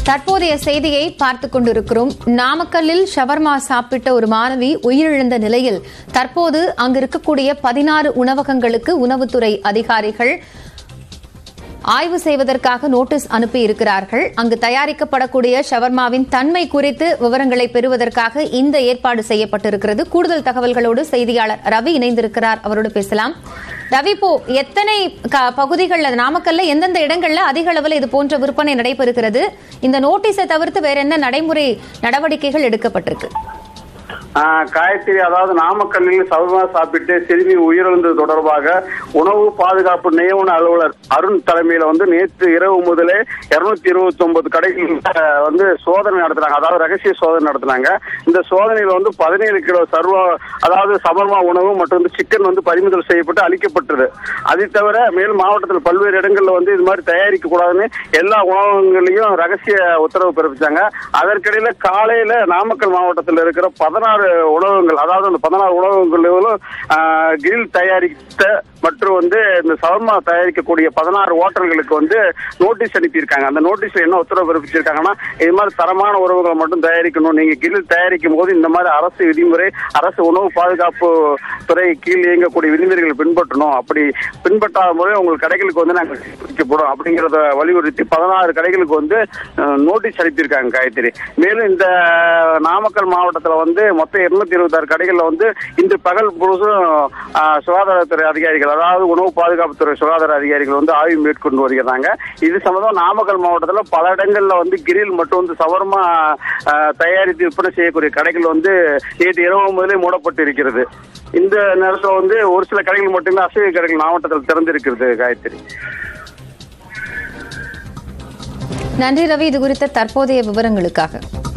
தற்போதைய செய்தியை பார்த்துக் கொண்டிருக்கிறோம் நாமக்கல்லில் ஷவர்மா சாப்பிட்ட ஒரு மாணவி உயிரிழந்த நிலையில் தற்போது அங்கு இருக்கக்கூடிய பதினாறு உணவகங்களுக்கு உணவுத்துறை அதிகாரிகள் ஆய்வு செய்வதற்காக நோட்டீஸ் அனுப்பி இருக்கிறார்கள் அங்கு தயாரிக்கப்படக்கூடிய ஷவர்மாவின் தன்மை குறித்து விவரங்களை பெறுவதற்காக இந்த ஏற்பாடு செய்யப்பட்டிருக்கிறது கூடுதல் தகவல்களோடு செய்தியாளர் ரவி இணைந்திருக்கிறார் அவரோடு பேசலாம் ரவி இப்போ எத்தனை க- பகுதிகள்ல நாமக்கல்ல எந்தெந்த இடங்கள்ல அதிக அளவில் இது போன்ற விற்பனை நடைபெறுகிறது இந்த நோட்டீஸை தவிர்த்து வேற என்ன நடைமுறை நடவடிக்கைகள் எடுக்கப்பட்டிருக்கு ஆஹ் காயத்ரி அதாவது நாமக்கல்லில் சவர்மா சாப்பிட்டு சிறுமி உயிரிழந்தது தொடர்பாக உணவு பாதுகாப்பு நியமன அலுவலர் அருண் தலைமையில வந்து நேற்று இரவு முதலே இருநூத்தி இருபத்தி ஒன்பது கடைகள் வந்து சோதனை நடத்தினாங்க அதாவது ரகசிய சோதனை நடத்தினாங்க இந்த சோதனையில வந்து பதினேழு கிலோ சர்வா அதாவது சவர்மா உணவு மற்றும் வந்து சிக்கன் வந்து பறிமுதல் செய்யப்பட்டு அளிக்கப்பட்டது அதை தவிர மேலும் மாவட்டத்தில் பல்வேறு இடங்கள்ல வந்து இது மாதிரி தயாரிக்க கூடாதுன்னு எல்லா உணவகங்களையும் ரகசிய உத்தரவு பிறப்பிச்சாங்க அதற்கிடையில காலையில நாமக்கல் மாவட்டத்தில் இருக்கிற பதினாறு உணவகங்கள் அதாவது அந்த பதினாறு உணவகங்களும் கிரில் தயாரித்த மற்றும் வந்து இந்த சவர்மா தயாரிக்கக்கூடிய பதினாறு ஹோட்டல்களுக்கு வந்து நோட்டீஸ் அனுப்பியிருக்காங்க அந்த நோட்டீஸ்ல என்ன உத்தரவு பிறப்பிச்சிருக்காங்கன்னா இது மாதிரி தரமான உணவுகளை மட்டும் தயாரிக்கணும் நீங்க கிரில் தயாரிக்கும் போது இந்த மாதிரி அரசு விதிமுறை அரசு உணவு பாதுகாப்பு துறை கீழ் இயங்கக்கூடிய விதிமுறைகளை பின்பற்றணும் அப்படி பின்பற்றாத முறை உங்கள் கடைகளுக்கு வந்து நாங்கள் பிடிக்கப்படும் அப்படிங்கறத வலியுறுத்தி பதினாறு கடைகளுக்கு வந்து நோட்டீஸ் அனுப்பியிருக்காங்க காயத்ரி மேலும் இந்த நாமக்கல் மாவட்டத்துல வந்து மொத்தம் இருநூத்தி இருபத்தாறு கடைகள்ல வந்து இன்று பகல் முழுசும் ஆஹ், சுகாதாரத்துறை அதிகாரிகள் அதாவது உணவு பாதுகாப்புத்துறை சுகாதார அதிகாரிகள் வந்து ஆய்வு மேற்கொண்டு வருகிறாங்க இது சம்பந்தம் நாமக்கல் மாவட்டத்துல பல இடங்கள்ல வந்து கிரில் மற்றும் வந்து சவர்மா ஆஹ், தயாரித்து விற்பனை செய்யக்கூடிய கடைகள் வந்து நேற்று இரவு முதலே மூடப்பட்டு இருக்கிறது இந்த நேரத்தில் வந்து ஒரு சில கடைகள் மட்டுமே அசைவ கடைகள் மாவட்டத்தில் திறந்திருக்கிறது காயத்ரி நன்றி ரவி இது குறித்த தற்போதைய விவரங்களுக்காக